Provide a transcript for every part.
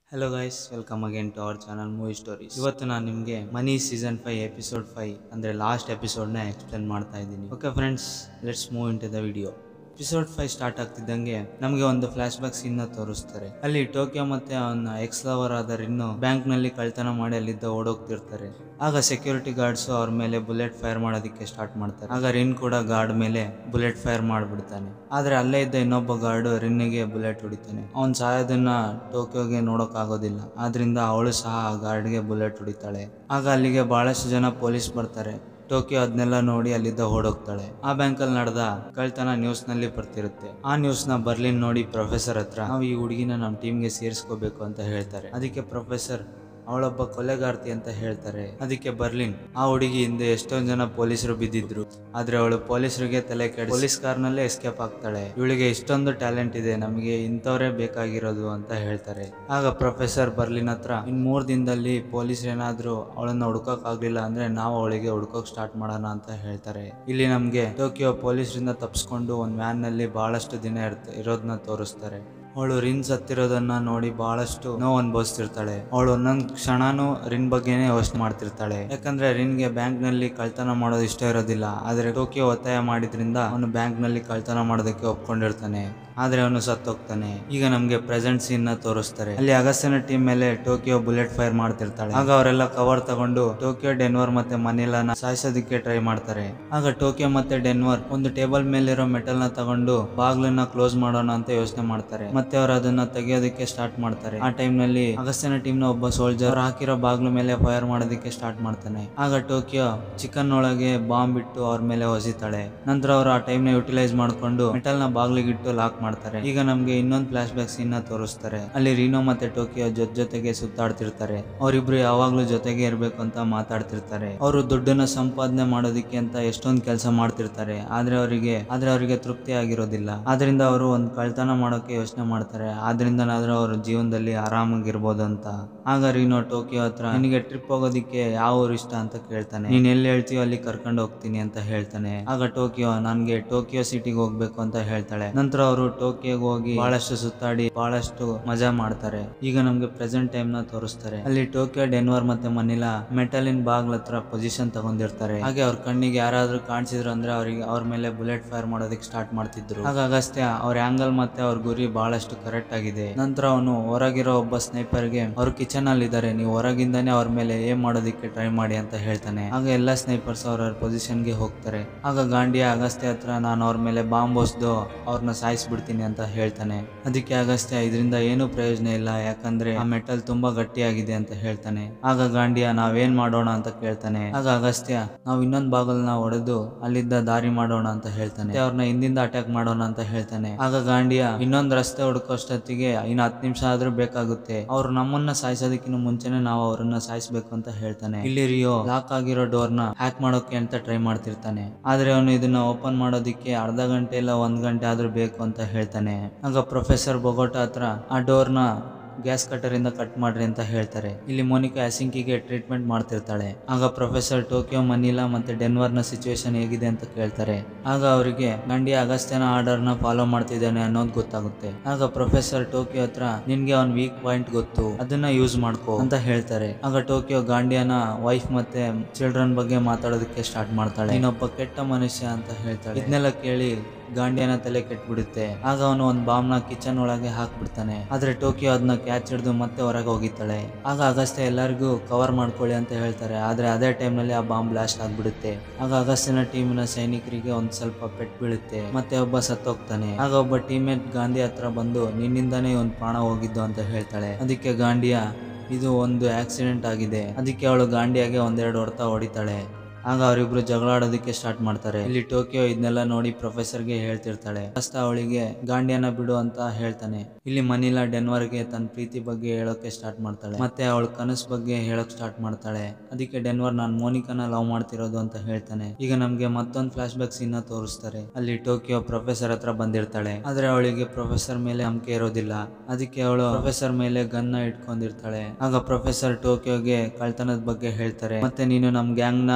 hello guys welcome again to our channel movie stories ಇವತ್ತು ನಾನು ನಿಮಗೆ money season five episode five ಅಂದರೆ last ಎಪಿಸೋಡ್ನ ಎಕ್ಸ್ಪ್ಲೇನ್ ಮಾಡ್ತಾ ಇದ್ದೀನಿ okay friends let's move in to the video episode five start ಆಗ್ತಿದ್ದಂಗೆ ನಮಗೆ ಒಂದು ಫ್ಲಾಶ್ ಬ್ಯಾಕ್ ಸೀನ್ ನ ತೋರಿಸ್ತಾರೆ ಅಲ್ಲಿ ಟೋಕಿಯೋ ಮತ್ತೆ ಅವನ ಎಕ್ಸ್ ಲವರ್ ಆದ ರಿನ್ನು ಬ್ಯಾಂಕ್ ನಲ್ಲಿ ಕಳ್ತನ ಮಾಡಿ ಅಲ್ಲಿದ್ದ ಓಡೋಗ್ತಿರ್ತಾರೆ ಆಗ ಸೆಕ್ಯೂರಿಟಿ ಗಾರ್ಡ್ಸ್ ಅವ್ರ ಮೇಲೆ ಬುಲೆಟ್ ಫೈರ್ ಮಾಡೋದಕ್ಕೆ ಸ್ಟಾರ್ಟ್ ಮಾಡ್ತಾರೆ ಆಗ ರಿನ್ ಕೂಡ ಗಾರ್ಡ್ ಮೇಲೆ ಬುಲೆಟ್ ಫೈರ್ ಮಾಡಿಬಿಡ್ತಾನೆ ಆದ್ರೆ ಅಲ್ಲೇ ಇದ್ದ ಇನ್ನೊಬ್ಬ ಗಾರ್ಡ್ ರಿನ್ನಿಗೆ ಬುಲೆಟ್ ಹೊಡಿತಾನೆ ಅವನ್ ಸಾಯೋದನ್ನ ಟೋಕಿಯೋಗೆ ನೋಡೋಕ್ ಆಗೋದಿಲ್ಲ ಆದ್ರಿಂದ ಅವಳು ಸಹ ಆ ಗಾರ್ಡ್ಗೆ ಬುಲೆಟ್ ಹೊಡಿತಾಳೆ ಆಗ ಅಲ್ಲಿಗೆ ಬಹಳಷ್ಟು ಜನ ಪೊಲೀಸ್ ಬರ್ತಾರೆ ಟೋಕಿಯೋ ಅದನ್ನೆಲ್ಲ ನೋಡಿ ಅಲ್ಲಿದ್ದ ಓಡೋಗ್ತಾಳೆ ಆ ಬ್ಯಾಂಕಲ್ಲಿ ನಡೆದ ಕಳ್ತನ ನ್ಯೂಸ್ ನಲ್ಲಿ ಬರ್ತಿರುತ್ತೆ ಆ ನ್ಯೂಸ್ ನ ಬರ್ಲಿನ್ ನೋಡಿ ಪ್ರೊಫೆಸರ್ ಹತ್ರ ನಾವು ಈ ಹುಡುಗಿನ ನಮ್ಮ ಟೀಮ್ಗೆ ಸೇರಿಸ್ಕೋಬೇಕು ಅಂತ ಹೇಳ್ತಾರೆ ಅದಕ್ಕೆ ಪ್ರೊಫೆಸರ್ ಅವಳೊಬ್ಬ ಕೊಲೆಗಾರ್ತಿ ಅಂತ ಹೇಳ್ತಾರೆ ಅದಕ್ಕೆ ಬರ್ಲಿನ್ ಆ ಹುಡುಗಿ ಹಿಂದೆ ಎಷ್ಟೊಂದ್ ಜನ ಪೊಲೀಸರು ಬಿದ್ದಿದ್ರು ಆದ್ರೆ ಅವಳು ಪೊಲೀಸರಿಗೆ ತಲೆ ಕೆಡ ಪೊಲೀಸ್ ಕಾರ್ನಲ್ಲೇ ಎಸ್ಕೇಪ್ ಆಗ್ತಾಳೆ ಇವಳಿಗೆ ಇಷ್ಟೊಂದು ಟ್ಯಾಲೆಂಟ್ ಇದೆ ನಮಗೆ ಇಂಥವ್ರೇ ಬೇಕಾಗಿರೋದು ಅಂತ ಹೇಳ್ತಾರೆ ಆಗ ಪ್ರೊಫೆಸರ್ ಬರ್ಲಿನ್ ಹತ್ರ ಇನ್ ಮೂರ್ ದಿನದಲ್ಲಿ ಪೊಲೀಸ್ ಏನಾದ್ರು ಅವಳನ್ನ ಹುಡ್ಕೋಕ್ ಆಗ್ಲಿಲ್ಲ ಅಂದ್ರೆ ನಾವು ಅವಳಿಗೆ ಹುಡ್ಕೋಕ್ ಸ್ಟಾರ್ಟ್ ಮಾಡೋಣ ಅಂತ ಹೇಳ್ತಾರೆ ಇಲ್ಲಿ ನಮ್ಗೆ ಟೋಕಿಯೋ ಪೊಲೀಸರಿಂದ ತಪ್ಪಿಸ್ಕೊಂಡು ಒಂದ್ ವ್ಯಾನ್ ನಲ್ಲಿ ಬಹಳಷ್ಟು ದಿನ ಇರ್ತ ಇರೋದನ್ನ ತೋರಿಸ್ತಾರೆ ಅವಳು ರಿನ್ಸ್ ಹತ್ತಿರೋದನ್ನ ನೋಡಿ ಬಹಳಷ್ಟು ನೋವು ಅನುಭವಿಸ್ತಿರ್ತಾಳೆ ಅವಳು ಒಂದೊಂದ್ ಕ್ಷಣನೂ ರಿನ್ ಬಗ್ಗೆನೇ ಯೋಚನೆ ಮಾಡ್ತಿರ್ತಾಳೆ ಯಾಕಂದ್ರೆ ರಿನ್ಗೆ ಬ್ಯಾಂಕ್ ನಲ್ಲಿ ಕಳ್ತನ ಮಾಡೋದು ಇಷ್ಟ ಇರೋದಿಲ್ಲ ಆದ್ರೆ ಟೋಕಿಯೋ ಒತ್ತಾಯ ಮಾಡಿದ್ರಿಂದ ಅವನು ಬ್ಯಾಂಕ್ ನಲ್ಲಿ ಕಳ್ತನ ಮಾಡೋದಕ್ಕೆ ಒಪ್ಕೊಂಡಿರ್ತಾನೆ ಆದ್ರೆ ಅವನು ಸತ್ತೋಗ್ತಾನೆ ಈಗ ನಮ್ಗೆ ಪ್ರೆಸೆಂಟ್ ಸೀನ್ ನ ತೋರಿಸ್ತಾರೆ ಅಲ್ಲಿ ಅಗಸ್ತ್ಯನ ಟೀಮ್ ಮೇಲೆ ಟೋಕಿಯೋ ಬುಲೆಟ್ ಫೈರ್ ಮಾಡ್ತಿರ್ತಾಳೆ ಆಗ ಅವರೆಲ್ಲ ಕವರ್ ತಗೊಂಡು ಟೋಕಿಯೋ ಡೆನ್ವರ್ ಮತ್ತೆ ಮನಿಲಾನ ಸಾಯಿಸೋದಕ್ಕೆ ಟ್ರೈ ಮಾಡ್ತಾರೆ ಆಗ ಟೋಕಿಯೋ ಮತ್ತೆ ಡೆನ್ವರ್ ಒಂದು ಟೇಬಲ್ ಮೇಲಿರೋ ಮೆಟಲ್ ನ ತಗೊಂಡು ಬಾಗ್ಲನ್ನ ಕ್ಲೋಸ್ ಮಾಡೋಣ ಅಂತ ಯೋಚನೆ ಮಾಡ್ತಾರೆ ಮತ್ತೆ ಅವ್ರು ಅದನ್ನ ತೆಗೆಯೋದಕ್ಕೆ ಸ್ಟಾರ್ಟ್ ಮಾಡ್ತಾರೆ ಆ ಟೈಮ್ ನಲ್ಲಿ ಅಗಸ್ತ್ಯನ ಟೀಮ್ ನ ಒಬ್ಬ ಸೋಲ್ಜರ್ ಹಾಕಿರೋ ಬಾಗ್ಲು ಮೇಲೆ ಫೈರ್ ಮಾಡೋದಕ್ಕೆ ಸ್ಟಾರ್ಟ್ ಮಾಡ್ತಾನೆ ಆಗ ಟೋಕಿಯೋ ಚಿಕನ್ ಒಳಗೆ ಬಾಂಬ್ ಇಟ್ಟು ಅವ್ರ ಮೇಲೆ ಹೊಸಿತಾಳೆ ನಂತರ ಅವರು ಆ ಟೈಮ್ ನ ಯುಟಿಲೈಸ್ ಮಾಡ್ಕೊಂಡು ಮೆಟಲ್ ನ ಬಾಗ್ಲಿಗಿಟ್ಟು ಲಾಕ್ ಮಾಡ್ತಾರೆ ಈಗ ನಮ್ಗೆ ಇನ್ನೊಂದು ಫ್ಲಾಶ್ ಬ್ಯಾಕ್ ಸೀನ್ ನ ತೋರಿಸ್ತಾರೆ ಅಲ್ಲಿ ರೀನೋ ಮತ್ತೆ ಟೋಕಿಯೋ ಜೊತೆ ಜೊತೆಗೆ ಸುತ್ತಾಡ್ತಿರ್ತಾರೆ ಅವರಿಬ್ರು ಯಾವಾಗ್ಲೂ ಜೊತೆಗೆ ಇರ್ಬೇಕು ಅಂತ ಮಾತಾಡ್ತಿರ್ತಾರೆ ಅವರು ದುಡ್ಡನ್ನ ಸಂಪಾದನೆ ಮಾಡೋದಕ್ಕೆ ಅಂತ ಎಷ್ಟೊಂದು ಕೆಲಸ ಮಾಡ್ತಿರ್ತಾರೆ ಆದ್ರೆ ಅವರಿಗೆ ಆದ್ರೆ ಅವರಿಗೆ ತೃಪ್ತಿ ಆಗಿರೋದಿಲ್ಲ ಆದ್ರಿಂದ ಅವರು ಒಂದು ಕಳ್ತನ ಮಾಡೋಕೆ ಯೋಚನೆ ಮಾಡ್ತಾರೆ ಆದ್ರಿಂದನಾದ್ರೂ ಅವ್ರ ಜೀವನದಲ್ಲಿ ಆರಾಮಾಗಿರ್ಬೋದು ಅಂತ ಆಗ ರೀನೋ ಟೋಕಿಯೋ ಹತ್ರ ನಿನಗೆ ಟ್ರಿಪ್ ಹೋಗೋದಿಕ್ಕೆ ಯಾವ ಊರು ಇಷ್ಟ ಅಂತ ಕೇಳ್ತಾನೆ ನೀನ್ ಎಲ್ಲಿ ಹೇಳ್ತೀಯೋ ಅಲ್ಲಿ ಕರ್ಕೊಂಡು ಹೋಗ್ತೀನಿ ಅಂತ ಹೇಳ್ತಾನೆ ಆಗ ಟೋಕಿಯೋ ನನ್ಗೆ ಟೋಕಿಯೋ ಸಿಟಿಗೆ ಹೋಗ್ಬೇಕು ಅಂತ ಹೇಳ್ತಾಳೆ ನಂತರ ಅವರು ಟೋಕಿಯೋಗೆ ಹೋಗಿ ಬಹಳಷ್ಟು ಸುತ್ತಾಡಿ ಬಹಳಷ್ಟು ಮಜಾ ಮಾಡ್ತಾರೆ ಈಗ ನಮ್ಗೆ ಪ್ರೆಸೆಂಟ್ ಟೈಮ್ ನ ತೋರಿಸ್ತಾರೆ ಅಲ್ಲಿ ಟೋಕಿಯೋ ಡೆನ್ವರ್ ಮತ್ತೆ ಮನಿಲಾ ಮೆಟಲಿನ್ ಬಾಗ್ಲ ಹತ್ರ ಪೊಸಿಷನ್ ತಗೊಂಡಿರ್ತಾರೆ ಹಾಗೆ ಅವ್ರ ಕಣ್ಣಿಗೆ ಯಾರಾದ್ರೂ ಕಾಣಿಸಿದ್ರು ಅಂದ್ರೆ ಅವ್ರಿಗೆ ಅವ್ರ ಮೇಲೆ ಬುಲೆಟ್ ಫೈರ್ ಮಾಡೋದಕ್ಕೆ ಸ್ಟಾರ್ಟ್ ಮಾಡ್ತಿದ್ರು ಆಗ ಅಗಸ್ತ್ಯ ಅವ್ರ ಆಂಗಲ್ ಮತ್ತೆ ಅವ್ರ ಗುರಿ ಬಹಳಷ್ಟು ಕರೆಕ್ಟ್ ಆಗಿದೆ ನಂತರ ಅವನು ಹೊರಗಿರೋ ಒಬ್ಬ ಸ್ನೈಪರ್ಗೆ ಅವ್ರ ಕಿಚನ್ ಅಲ್ಲಿ ಇದ್ದಾರೆ ನೀವು ಹೊರಗಿಂದಾನೇ ಅವ್ರ ಮೇಲೆ ಏನ್ ಮಾಡೋದಕ್ಕೆ ಟ್ರೈ ಮಾಡಿ ಅಂತ ಹೇಳ್ತಾನೆ ಆಗ ಎಲ್ಲಾ ಸ್ನೈಪರ್ಸ್ ಅವ್ರ ಪೊಸಿಷನ್ ಗೆ ಹೋಗ್ತಾರೆ ಆಗ ಗಾಂಡಿಯ ಅಗಸ್ತ್ಯ ಹತ್ರ ನಾನು ಅವ್ರ ಮೇಲೆ ಬಾಂಬ್ ಹೊಸ್ದು ಅವ್ರನ್ನ ಸಾಯಿಸ್ಬಿಡ್ತೀನಿ ಅಂತ ಹೇಳ್ತಾನೆ ಅದಕ್ಕೆ ಅಗಸ್ತ್ಯ ಇದರಿಂದ ಏನು ಪ್ರಯೋಜನ ಇಲ್ಲ ಯಾಕಂದ್ರೆ ಆ ಮೆಟಲ್ ತುಂಬಾ ಗಟ್ಟಿಯಾಗಿದೆ ಅಂತ ಹೇಳ್ತಾನೆ ಆಗ ಗಾಂಡಿಯ ನಾವೇನ್ ಮಾಡೋಣ ಅಂತ ಕೇಳ್ತಾನೆ ಆಗ ಅಗಸ್ತ್ಯ ನಾವು ಇನ್ನೊಂದ್ ಬಾಗಲ್ನ ಹೊಡೆದು ಅಲ್ಲಿದ್ದ ದಾರಿ ಮಾಡೋಣ ಅಂತ ಹೇಳ್ತಾನೆ ಅವ್ರನ್ನ ಹಿಂದಿಂದ ಅಟ್ಯಾಕ್ ಮಾಡೋಣ ಅಂತ ಹೇಳ್ತಾನೆ ಆಗ ಗಾಂಡಿಯ ಇನ್ನೊಂದ್ ರಸ್ತೆ ಹುಡುಕೋಷ್ಟೊತ್ತಿಗೆ ಇನ್ನು ಹತ್ತು ನಿಮಿಷ ಆದ್ರೂ ಬೇಕಾಗುತ್ತೆ ಅವ್ರು ನಮ್ಮನ್ನ ಸಾಯಿಸೋದಕ್ಕಿಂತ ಮುಂಚೆನೆ ನಾವು ಅವ್ರನ್ನ ಸಾಯಿಸ್ಬೇಕು ಅಂತ ಹೇಳ್ತಾನೆ ಇಲ್ಲಿ ರಿಯೋ ಲಾಕ್ ಆಗಿರೋ ಡೋರ್ ನ ಹ್ಯಾಕ್ ಮಾಡೋಕೆ ಅಂತ ಟ್ರೈ ಮಾಡ್ತಿರ್ತಾನೆ ಆದ್ರೆ ಅವನು ಇದನ್ನ ಓಪನ್ ಮಾಡೋದಿಕ್ಕೆ ಅರ್ಧ ಗಂಟೆ ಇಲ್ಲ ಒಂದ್ ಗಂಟೆ ಆದ್ರೂ ಬೇಕು ಅಂತ ಹೇಳ್ತಾನೆ ಆಗ ಪ್ರೊಫೆಸರ್ ಬೊಗೋಟ ಹತ್ರ ಆ ಡೋರ್ ನ ಗ್ಯಾಸ್ ಕಟರ್ ಇಂದ ಕಟ್ ಮಾಡ್ರಿ ಅಂತ ಹೇಳ್ತಾರೆ ಇಲ್ಲಿ ಮೋನಿಕಾ ಅಸಿಂಕಿಗೆ ಟ್ರೀಟ್ಮೆಂಟ್ ಮಾಡ್ತಿರ್ತಾಳೆ ಆಗ ಪ್ರೊಫೆಸರ್ ಟೋಕಿಯೋ ಮನಿಲಾ ಮತ್ತೆ ಡೆನ್ವರ್ ನ ಸಿಚುವೇಶನ್ ಹೇಗಿದೆ ಅಂತ ಕೇಳ್ತಾರೆ ಆಗ ಅವರಿಗೆ ಗಂಡಿ ಅಗಸ್ತ್ಯನ ಆರ್ಡರ್ ನ ಫಾಲೋ ಮಾಡ್ತಿದ್ದಾನೆ ಅನ್ನೋದು ಗೊತ್ತಾಗುತ್ತೆ ಆಗ ಪ್ರೊಫೆಸರ್ ಟೋಕಿಯೋ ಹತ್ರ ನಿನ್ಗೆ ಅವ್ನ್ ವೀಕ್ ಪಾಯಿಂಟ್ ಗೊತ್ತು ಅದನ್ನ ಯೂಸ್ ಮಾಡ್ಕೋ ಅಂತ ಹೇಳ್ತಾರೆ ಆಗ ಟೋಕಿಯೋ ಗಾಂಡಿಯನ ವೈಫ್ ಮತ್ತೆ ಚಿಲ್ಡ್ರನ್ ಬಗ್ಗೆ ಮಾತಾಡೋದಕ್ಕೆ ಸ್ಟಾರ್ಟ್ ಮಾಡ್ತಾಳೆ ಇನ್ನೊಬ್ಬ ಕೆಟ್ಟ ಮನುಷ್ಯ ಅಂತ ಹೇಳ್ತಾಳೆ ಇದನ್ನೆಲ್ಲ ಕೇಳಿ ಗಾಂಡಿಯನ ತಲೆ ಕೆಟ್ಬಿಡುತ್ತೆ ಆಗ ಅವನು ಒಂದ್ ಬಾಂಬ್ ನ ಕಿಚನ್ ಒಳಗೆ ಹಾಕ್ಬಿಡ್ತಾನೆ ಆದ್ರೆ ಟೋಕಿಯೋ ಅದನ್ನ ಕ್ಯಾಚ್ ಹಿಡಿದು ಮತ್ತೆ ಹೊರಗೆ ಹೋಗಿತ್ತಾಳೆ ಆಗ ಅಗಸ್ತ್ಯ ಎಲ್ಲರಿಗೂ ಕವರ್ ಮಾಡ್ಕೊಳ್ಳಿ ಅಂತ ಹೇಳ್ತಾರೆ ಆದ್ರೆ ಅದೇ ಟೈಮ್ ನಲ್ಲಿ ಆ ಬಾಂಬ್ ಬ್ಲಾಸ್ಟ್ ಆಗ್ಬಿಡುತ್ತೆ ಆಗ ಅಗಸ್ತ್ಯನ ಟೀಮಿನ ಸೈನಿಕರಿಗೆ ಒಂದ್ ಸ್ವಲ್ಪ ಪೆಟ್ ಬೀಳುತ್ತೆ ಮತ್ತೆ ಒಬ್ಬ ಸತ್ತೋಗ್ತಾನೆ ಆಗ ಒಬ್ಬ ಟೀಮೇಟ್ ಗಾಂಧಿ ಹತ್ರ ಬಂದು ನಿನ್ನಿಂದಾನೇ ಒಂದ್ ಪ್ರಾಣ ಹೋಗಿದ್ದು ಅಂತ ಹೇಳ್ತಾಳೆ ಅದಕ್ಕೆ ಗಾಂಡಿಯ ಇದು ಒಂದು ಆಕ್ಸಿಡೆಂಟ್ ಆಗಿದೆ ಅದಕ್ಕೆ ಅವಳು ಗಾಂಡಿಯಾಗೆ ಒಂದೆರಡು ಹೊಡೆತ ಹೊಡಿತಾಳೆ ಆಗ ಅವರಿಬ್ರು ಜಗಳಾಡೋದಕ್ಕೆ ಸ್ಟಾರ್ಟ್ ಮಾಡ್ತಾರೆ ಇಲ್ಲಿ ಟೋಕಿಯೋ ಇದನ್ನೆಲ್ಲ ನೋಡಿ ಪ್ರೊಫೆಸರ್ಗೆ ಹೇಳ್ತಿರ್ತಾಳೆ ಫಸ್ಟ್ ಅವಳಿಗೆ ಗಾಂಡಿಯನ್ನ ಬಿಡು ಅಂತ ಹೇಳ್ತಾನೆ ಇಲ್ಲಿ ಮನಿಲಾ ಡೆನ್ವರ್ಗೆ ತನ್ನ ಪ್ರೀತಿ ಬಗ್ಗೆ ಹೇಳೋಕೆ ಸ್ಟಾರ್ಟ್ ಮಾಡ್ತಾಳೆ ಮತ್ತೆ ಅವಳ ಕನಸು ಬಗ್ಗೆ ಹೇಳಕ್ ಸ್ಟಾರ್ಟ್ ಮಾಡ್ತಾಳೆ ಅದಕ್ಕೆ ಡೆನ್ವರ್ ನಾನು ಮೋನಿಕಾನ ಲವ್ ಮಾಡ್ತಿರೋದು ಅಂತ ಹೇಳ್ತಾನೆ ಈಗ ನಮ್ಗೆ ಮತ್ತೊಂದು ಫ್ಲಾಶ್ ಬ್ಯಾಕ್ ಸೀನ್ ನ ತೋರಿಸ್ತಾರೆ ಅಲ್ಲಿ ಟೋಕಿಯೋ ಪ್ರೊಫೆಸರ್ ಹತ್ರ ಬಂದಿರ್ತಾಳೆ ಆದ್ರೆ ಅವಳಿಗೆ ಪ್ರೊಫೆಸರ್ ಮೇಲೆ ನಂಬಿಕೆ ಇರೋದಿಲ್ಲ ಅದಕ್ಕೆ ಅವಳು ಪ್ರೊಫೆಸರ್ ಮೇಲೆ ಗನ್ನ ಇಟ್ಕೊಂಡಿರ್ತಾಳೆ ಆಗ ಪ್ರೊಫೆಸರ್ ಟೋಕಿಯೋಗೆ ಕಳ್ತನದ ಬಗ್ಗೆ ಹೇಳ್ತಾರೆ ಮತ್ತೆ ನೀನು ನಮ್ ಗ್ಯಾಂಗ್ ನ ಫಸ್ಟ್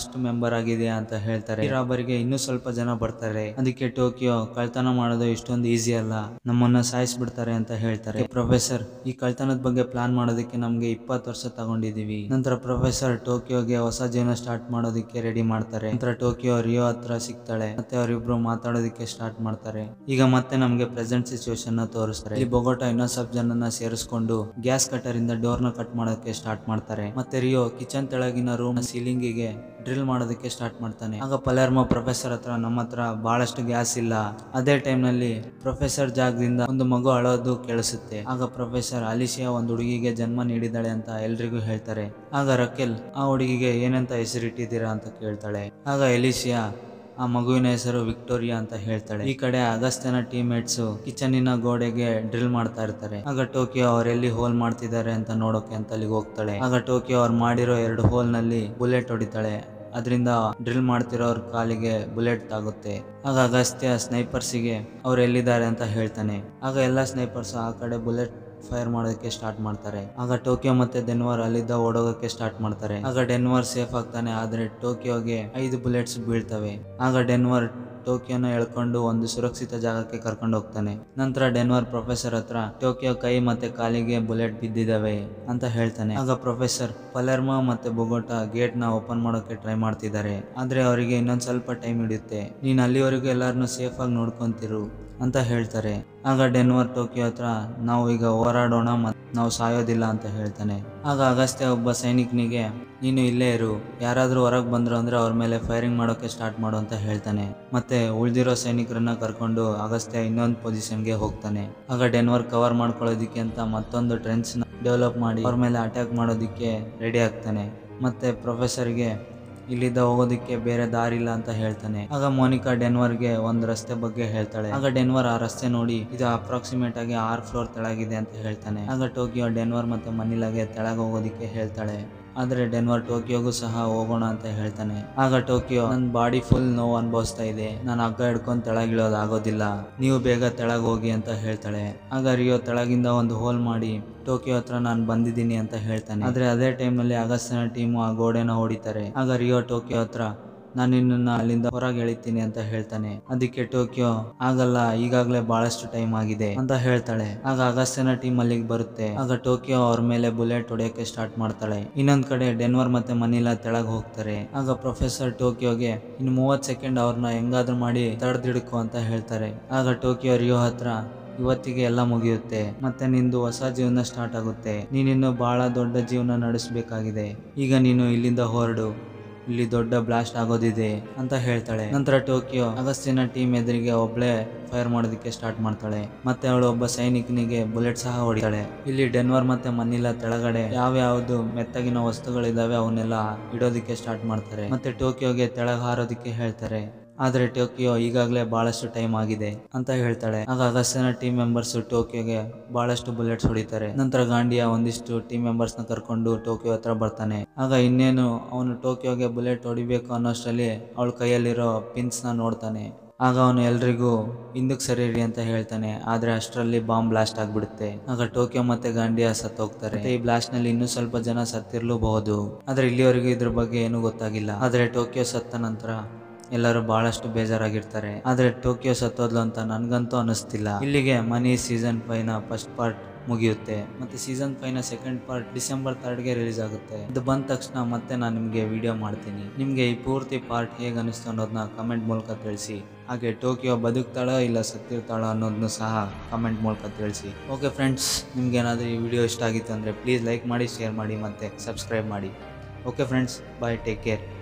ಲಾಸ್ಟ್ ಮೆಂಬರ್ ಆಗಿದೆಯಾ ಅಂತ ಹೇಳ್ತಾರೆ ಈ ರಾಬರಿಗೆ ಇನ್ನೂ ಸ್ವಲ್ಪ ಜನ ಬರ್ತಾರೆ ಅದಕ್ಕೆ ಟೋಕಿಯೋ ಕಳ್ತನ ಮಾಡೋದು ಇಷ್ಟೊಂದು ಈಸಿ ಅಲ್ಲ ನಮ್ಮನ್ನ ಸಾಯಿಸ್ಬಿಡ್ತಾರೆ ಅಂತ ಹೇಳ್ತಾರೆ ಪ್ರೊಫೆಸರ್ ಈ ಕಳ್ತನದ ಬಗ್ಗೆ ಪ್ಲಾನ್ ಮಾಡೋದಕ್ಕೆ ನಮ್ಗೆ ಇಪ್ಪತ್ತು ವರ್ಷ ತಗೊಂಡಿದೀವಿ ನಂತರ ಪ್ರೊಫೆಸರ್ ಟೋಕಿಯೋಗೆ ಹೊಸ ಜೀವನ ಸ್ಟಾರ್ಟ್ ಮಾಡೋದಕ್ಕೆ ರೆಡಿ ಮಾಡ್ತಾರೆ ನಂತರ ಟೋಕಿಯೋ ರಿಯೋ ಹತ್ರ ಸಿಗ್ತಾಳೆ ಮತ್ತೆ ಅವರಿಬ್ರು ಮಾತಾಡೋದಕ್ಕೆ ಸ್ಟಾರ್ಟ್ ಮಾಡ್ತಾರೆ ಈಗ ಮತ್ತೆ ನಮ್ಗೆ ಪ್ರೆಸೆಂಟ್ ಸಿಚುವೇಶನ್ ನ ತೋರಿಸ್ತಾರೆ ಇಲ್ಲಿ ಬೊಗೋಟ ಇನ್ನೊಂದ್ ಸ್ವಲ್ಪ ಜನನ ಸೇರಿಸ್ಕೊಂಡು ಗ್ಯಾಸ್ ಕಟರ್ ಇಂದ ಡೋರ್ ನ ಕಟ್ ಮಾಡೋದಕ್ಕೆ ಸ್ಟಾರ್ಟ್ ಮಾಡ್ತಾರೆ ಮತ್ತೆ ರಿಯೋ ಕಿಚನ್ ತೆಳಗಿನ ರೂಮ್ ಸೀಲಿಂಗ್ ಗೆ ಡ್ರಿಲ್ ಮಾಡೋದಕ್ಕೆ ಸ್ಟಾರ್ಟ್ ಮಾಡ್ತಾನೆ ಆಗ ಪಲರ್ಮೋ ಪ್ರೊಫೆಸರ್ ಹತ್ರ ನಮ್ಮ ಹತ್ರ ಬಹಳಷ್ಟು ಗ್ಯಾಸ್ ಇಲ್ಲ ಅದೇ ಟೈಮ್ ನಲ್ಲಿ ಪ್ರೊಫೆಸರ್ ಜಾಗದಿಂದ ಒಂದು ಮಗು ಅಳೋದು ಕೇಳಿಸುತ್ತೆ ಆಗ ಪ್ರೊಫೆಸರ್ ಅಲಿಶಿಯಾ ಒಂದು ಹುಡುಗಿಗೆ ಜನ್ಮ ನೀಡಿದಾಳೆ ಅಂತ ಎಲ್ರಿಗೂ ಹೇಳ್ತಾರೆ ಆಗ ರಕೆಲ್ ಆ ಹುಡುಗಿಗೆ ಏನಂತ ಹೆಸರಿಟ್ಟಿದ್ದೀರಾ ಅಂತ ಕೇಳ್ತಾಳೆ ಆಗ ಎಲಿಶಿಯಾ ಆ ಮಗುವಿನ ಹೆಸರು ವಿಕ್ಟೋರಿಯಾ ಅಂತ ಹೇಳ್ತಾಳೆ ಈ ಕಡೆ ಅಗಸ್ತ್ಯನ ಟೀಮ್ಮೇಟ್ಸ್ ಕಿಚನಿನ ಗೋಡೆಗೆ ಡ್ರಿಲ್ ಮಾಡ್ತಾ ಇರ್ತಾರೆ ಆಗ ಟೋಕಿಯೋ ಅವರೆಲ್ಲಿ ಹೋಲ್ ಮಾಡ್ತಿದ್ದಾರೆ ಅಂತ ನೋಡೋಕೆ ಅಂತ ಅಲ್ಲಿಗೆ ಹೋಗ್ತಾಳೆ ಆಗ ಟೋಕಿಯೋ ಅವ್ರು ಮಾಡಿರೋ ಎರಡು ಹೋಲ್ ನಲ್ಲಿ ಬುಲೆಟ್ ಹೊಡಿತಾಳೆ ಅದರಿಂದ ಡ್ರಿಲ್ ಮಾಡ್ತಿರೋರ್ ಕಾಲಿಗೆ ಬುಲೆಟ್ ತಾಗುತ್ತೆ ಆಗ ಅಗಸ್ತ್ಯ ಸ್ನೈಪರ್ಸಿಗೆ ಅವ್ರು ಎಲ್ಲಿದ್ದಾರೆ ಅಂತ ಹೇಳ್ತಾನೆ ಆಗ ಎಲ್ಲ ಸ್ನೈಪರ್ಸ್ ಆ ಕಡೆ ಬುಲೆಟ್ ಫೈರ್ ಮಾಡೋದಕ್ಕೆ ಸ್ಟಾರ್ಟ್ ಮಾಡ್ತಾರೆ ಆಗ ಟೋಕಿಯೋ ಮತ್ತೆ ಡೆನ್ವರ್ ಅಲ್ಲಿದ್ದ ಓಡೋಗಕ್ಕೆ ಸ್ಟಾರ್ಟ್ ಮಾಡ್ತಾರೆ ಆಗ ಡೆನ್ವರ್ ಸೇಫ್ ಆಗ್ತಾನೆ ಆದ್ರೆ ಟೋಕಿಯೋಗೆ ಐದು ಬುಲೆಟ್ಸ್ ಬೀಳ್ತವೆ ಆಗ ಡೆನ್ವರ್ ಟೋಕಿಯೋನ ಎಳ್ಕೊಂಡು ಒಂದು ಸುರಕ್ಷಿತ ಜಾಗಕ್ಕೆ ಕರ್ಕೊಂಡು ಹೋಗ್ತಾನೆ ನಂತರ ಡೆನ್ವರ್ ಪ್ರೊಫೆಸರ್ ಹತ್ರ ಟೋಕಿಯೋ ಕೈ ಮತ್ತೆ ಕಾಲಿಗೆ ಬುಲೆಟ್ ಬಿದ್ದಿದ್ದಾವೆ ಅಂತ ಹೇಳ್ತಾನೆ ಆಗ ಪ್ರೊಫೆಸರ್ ಪಲೆರ್ಮಾ ಮತ್ತೆ ಬೊಗೋಟ ಗೇಟ್ ನ ಓಪನ್ ಮಾಡೋಕೆ ಟ್ರೈ ಮಾಡ್ತಿದ್ದಾರೆ ಆದ್ರೆ ಅವರಿಗೆ ಇನ್ನೊಂದ್ ಸ್ವಲ್ಪ ಟೈಮ್ ಹಿಡಿಯುತ್ತೆ ನೀನ್ ಅಲ್ಲಿವರೆಗೂ ಎಲ್ಲಾರನ್ನು ಸೇಫ್ ಆಗಿ ನೋಡ್ಕೊಂತಿರು ಅಂತ ಹೇಳ್ತಾರೆ ಆಗ ಡೆನ್ವರ್ ಟೋಕಿಯೋ ಹತ್ರ ನಾವು ಈಗ ಹೋರಾಡೋಣ ಮತ್ತು ನಾವು ಸಾಯೋದಿಲ್ಲ ಅಂತ ಹೇಳ್ತಾನೆ ಆಗ ಅಗಸ್ತ್ಯ ಒಬ್ಬ ಸೈನಿಕನಿಗೆ ನೀನು ಇಲ್ಲೇ ಇರು ಯಾರಾದರೂ ಹೊರಗೆ ಬಂದ್ರು ಅಂದ್ರೆ ಅವ್ರ ಮೇಲೆ ಫೈರಿಂಗ್ ಮಾಡೋಕೆ ಸ್ಟಾರ್ಟ್ ಮಾಡು ಅಂತ ಹೇಳ್ತಾನೆ ಮತ್ತೆ ಉಳಿದಿರೋ ಸೈನಿಕರನ್ನ ಕರ್ಕೊಂಡು ಅಗಸ್ತ್ಯ ಇನ್ನೊಂದು ಪೊಸಿಷನ್ಗೆ ಹೋಗ್ತಾನೆ ಆಗ ಡೆನ್ವರ್ ಕವರ್ ಮಾಡ್ಕೊಳ್ಳೋದಿಕ್ಕೆ ಅಂತ ಮತ್ತೊಂದು ಟ್ರೆಂಚ್ ಡೆವಲಪ್ ಮಾಡಿ ಅವ್ರ ಮೇಲೆ ಅಟ್ಯಾಕ್ ಮಾಡೋದಿಕ್ಕೆ ರೆಡಿ ಆಗ್ತಾನೆ ಮತ್ತೆ ಪ್ರೊಫೆಸರ್ಗೆ ಇಲ್ಲಿಂದ ಹೋಗೋದಕ್ಕೆ ಬೇರೆ ದಾರಿ ಇಲ್ಲ ಅಂತ ಹೇಳ್ತಾನೆ ಆಗ ಮೋನಿಕಾ ಡೆನ್ವರ್ಗೆ ಒಂದು ರಸ್ತೆ ಬಗ್ಗೆ ಹೇಳ್ತಾಳೆ ಆಗ ಡೆನ್ವರ್ ಆ ರಸ್ತೆ ನೋಡಿ ಇದು ಅಪ್ರಾಕ್ಸಿಮೇಟ್ ಆಗಿ ಆರು ಫ್ಲೋರ್ ತೆಳಗಿದೆ ಅಂತ ಹೇಳ್ತಾನೆ ಆಗ ಟೋಕಿಯೋ ಡೆನ್ವರ್ ಮತ್ತೆ ಮನಿಲಾಗೆ ತೆಳಗೆ ಹೋಗೋದಿಕ್ಕೆ ಹೇಳ್ತಾಳೆ ಆದ್ರೆ ಡೆನ್ವರ್ ಟೋಕಿಯೋಗೂ ಸಹ ಹೋಗೋಣ ಅಂತ ಹೇಳ್ತಾನೆ ಆಗ ಟೋಕಿಯೋ ನನ್ನ ಬಾಡಿ ಫುಲ್ ನೋವು ಅನುಭವಿಸ್ತಾ ಇದೆ ನಾನು ಹಗ್ಗ ಹಿಡ್ಕೊಂಡು ತೆಳಗಿಳೋದು ಆಗೋದಿಲ್ಲ ನೀವು ಬೇಗ ತೆಳಗ್ ಹೋಗಿ ಅಂತ ಹೇಳ್ತಾಳೆ ಆಗ ರಿಯೋ ತೆಳಗಿಂದ ಒಂದು ಹೋಲ್ ಮಾಡಿ ಟೋಕಿಯೋ ಹತ್ರ ನಾನು ಬಂದಿದ್ದೀನಿ ಅಂತ ಹೇಳ್ತಾನೆ ಆದ್ರೆ ಅದೇ ಟೈಮ್ನಲ್ಲಿ ಅಗಸ್ತ್ಯನ ಟೀಮು ಆ ಗೋಡೆನ ಹೊಡಿತಾರೆ ಆಗ ರಿಯೋ ಟೋಕಿಯೋ ಹತ್ರ ನಾನು ನಿನ್ನನ್ನು ಅಲ್ಲಿಂದ ಹೊರಗೆ ಎಳಿತೀನಿ ಅಂತ ಹೇಳ್ತಾನೆ ಅದಕ್ಕೆ ಟೋಕಿಯೋ ಆಗಲ್ಲ ಈಗಾಗಲೇ ಬಹಳಷ್ಟು ಟೈಮ್ ಆಗಿದೆ ಅಂತ ಹೇಳ್ತಾಳೆ ಆಗ ಅಗಸ್ತ್ಯನ ಟೀಮ್ ಅಲ್ಲಿಗೆ ಬರುತ್ತೆ ಆಗ ಟೋಕಿಯೋ ಅವ್ರ ಮೇಲೆ ಬುಲೆಟ್ ಹೊಡೆಯಕ್ಕೆ ಸ್ಟಾರ್ಟ್ ಮಾಡ್ತಾಳೆ ಇನ್ನೊಂದ್ ಕಡೆ ಡೆನ್ವರ್ ಮತ್ತೆ ಮನಿಲಾ ತೆಳಗ್ ಹೋಗ್ತಾರೆ ಆಗ ಪ್ರೊಫೆಸರ್ ಟೋಕಿಯೋಗೆ ಇನ್ನು ಮೂವತ್ ಸೆಕೆಂಡ್ ಅವ್ರನ್ನ ಹೆಂಗಾದ್ರೂ ಮಾಡಿ ತಡೆದಿಡ್ಕು ಅಂತ ಹೇಳ್ತಾರೆ ಆಗ ಟೋಕಿಯೋ ರಿಯೋ ಹತ್ರ ಇವತ್ತಿಗೆ ಎಲ್ಲ ಮುಗಿಯುತ್ತೆ ಮತ್ತೆ ನಿಂದು ಹೊಸ ಜೀವನ ಸ್ಟಾರ್ಟ್ ಆಗುತ್ತೆ ನೀನಿನ್ನು ಬಹಳ ದೊಡ್ಡ ಜೀವನ ನಡೆಸಬೇಕಾಗಿದೆ ಈಗ ನೀನು ಇಲ್ಲಿಂದ ಹೊರಡು ಇಲ್ಲಿ ದೊಡ್ಡ ಬ್ಲಾಸ್ಟ್ ಆಗೋದಿದೆ ಅಂತ ಹೇಳ್ತಾಳೆ ನಂತರ ಟೋಕಿಯೋ ಅಗಸ್ತಿನ ಟೀಮ್ ಎದುರಿಗೆ ಒಬ್ಳೆ ಫೈರ್ ಮಾಡೋದಕ್ಕೆ ಸ್ಟಾರ್ಟ್ ಮಾಡ್ತಾಳೆ ಮತ್ತೆ ಅವಳು ಒಬ್ಬ ಸೈನಿಕನಿಗೆ ಬುಲೆಟ್ ಸಹ ಹೊಡಿತಾಳೆ ಇಲ್ಲಿ ಡೆನ್ವರ್ ಮತ್ತೆ ಮನಿಲಾ ತೆಳಗಡೆ ಯಾವ್ಯಾವ್ದು ಮೆತ್ತಗಿನ ವಸ್ತುಗಳಿದಾವೆ ಅವನ್ನೆಲ್ಲ ಇಡೋದಕ್ಕೆ ಸ್ಟಾರ್ಟ್ ಮಾಡ್ತಾರೆ ಮತ್ತೆ ಟೋಕಿಯೋಗೆ ತೆಳಗ್ ಹಾರೋದಕ್ಕೆ ಹೇಳ್ತಾರೆ ಆದ್ರೆ ಟೋಕಿಯೋ ಈಗಾಗಲೇ ಬಹಳಷ್ಟು ಟೈಮ್ ಆಗಿದೆ ಅಂತ ಹೇಳ್ತಾಳೆ ಆಗ ಅಗಸ್ತ್ಯನ ಟೀಮ್ ಮೆಂಬರ್ಸ್ ಟೋಕಿಯೋಗೆ ಬಹಳಷ್ಟು ಬುಲೆಟ್ಸ್ ಹೊಡಿತಾರೆ ನಂತರ ಗಾಂಡಿಯ ಒಂದಿಷ್ಟು ಟೀಮ್ ಮೆಂಬರ್ಸ್ ನ ಕರ್ಕೊಂಡು ಟೋಕಿಯೋ ಹತ್ರ ಬರ್ತಾನೆ ಆಗ ಇನ್ನೇನು ಅವನು ಟೋಕಿಯೋಗೆ ಬುಲೆಟ್ ಹೊಡಿಬೇಕು ಅನ್ನೋಷ್ಟರಲ್ಲಿ ಅವಳ ಕೈಯಲ್ಲಿರೋ ಪಿನ್ಸ್ ನ ನೋಡ್ತಾನೆ ಆಗ ಅವನು ಎಲ್ರಿಗೂ ಹಿಂದಕ್ಕೆ ಸರಿರಿ ಅಂತ ಹೇಳ್ತಾನೆ ಆದ್ರೆ ಅಷ್ಟರಲ್ಲಿ ಬಾಂಬ್ ಬ್ಲಾಸ್ಟ್ ಆಗ್ಬಿಡುತ್ತೆ ಆಗ ಟೋಕಿಯೋ ಮತ್ತೆ ಗಾಂಡಿಯಾ ಸತ್ತೋಗ್ತಾರೆ ಮತ್ತೆ ಈ ಬ್ಲಾಸ್ಟ್ ನಲ್ಲಿ ಇನ್ನೂ ಸ್ವಲ್ಪ ಜನ ಸತ್ತಿರ್ಲೂಬಹುದು ಆದ್ರೆ ಇಲ್ಲಿವರೆಗೂ ಇದ್ರ ಬಗ್ಗೆ ಏನೂ ಗೊತ್ತಾಗಿಲ್ಲ ಆದ್ರೆ ಟೋಕಿಯೋ ಸತ್ತ ನಂತರ ಎಲ್ಲರೂ ಬಹಳಷ್ಟು ಬೇಜಾರಾಗಿರ್ತಾರೆ ಆದ್ರೆ ಟೋಕಿಯೋ ಸತ್ತೋದ್ಲು ಅಂತ ನನ್ಗಂತೂ ಅನಿಸ್ತಿಲ್ಲ ಇಲ್ಲಿಗೆ ಮನಿ ಸೀಸನ್ ಫೈವ್ ನ ಫಸ್ಟ್ ಪಾರ್ಟ್ ಮುಗಿಯುತ್ತೆ ಮತ್ತೆ ಸೀಸನ್ ಫೈವ್ ನ ಸೆಕೆಂಡ್ ಪಾರ್ಟ್ ಡಿಸೆಂಬರ್ ಗೆ ರಿಲೀಸ್ ಆಗುತ್ತೆ ಇದು ಬಂದ ತಕ್ಷಣ ಮತ್ತೆ ನಾನು ನಿಮಗೆ ವಿಡಿಯೋ ಮಾಡ್ತೀನಿ ನಿಮಗೆ ಈ ಪೂರ್ತಿ ಪಾರ್ಟ್ ಹೇಗೆ ಅನಿಸ್ತು ಅನ್ನೋದನ್ನ ಕಮೆಂಟ್ ಮೂಲಕ ತಿಳಿಸಿ ಹಾಗೆ ಟೋಕಿಯೋ ಬದುಕ್ತಾಳೋ ಇಲ್ಲ ಸತ್ತಿರ್ತಾಳೋ ಅನ್ನೋದನ್ನು ಸಹ ಕಮೆಂಟ್ ಮೂಲಕ ತಿಳಿಸಿ ಓಕೆ ಫ್ರೆಂಡ್ಸ್ ನಿಮ್ಗೆ ಏನಾದರೂ ಈ ವಿಡಿಯೋ ಇಷ್ಟ ಆಗಿತ್ತು ಅಂದರೆ ಪ್ಲೀಸ್ ಲೈಕ್ ಮಾಡಿ ಶೇರ್ ಮಾಡಿ ಮತ್ತು ಸಬ್ಸ್ಕ್ರೈಬ್ ಮಾಡಿ okay friends bye take care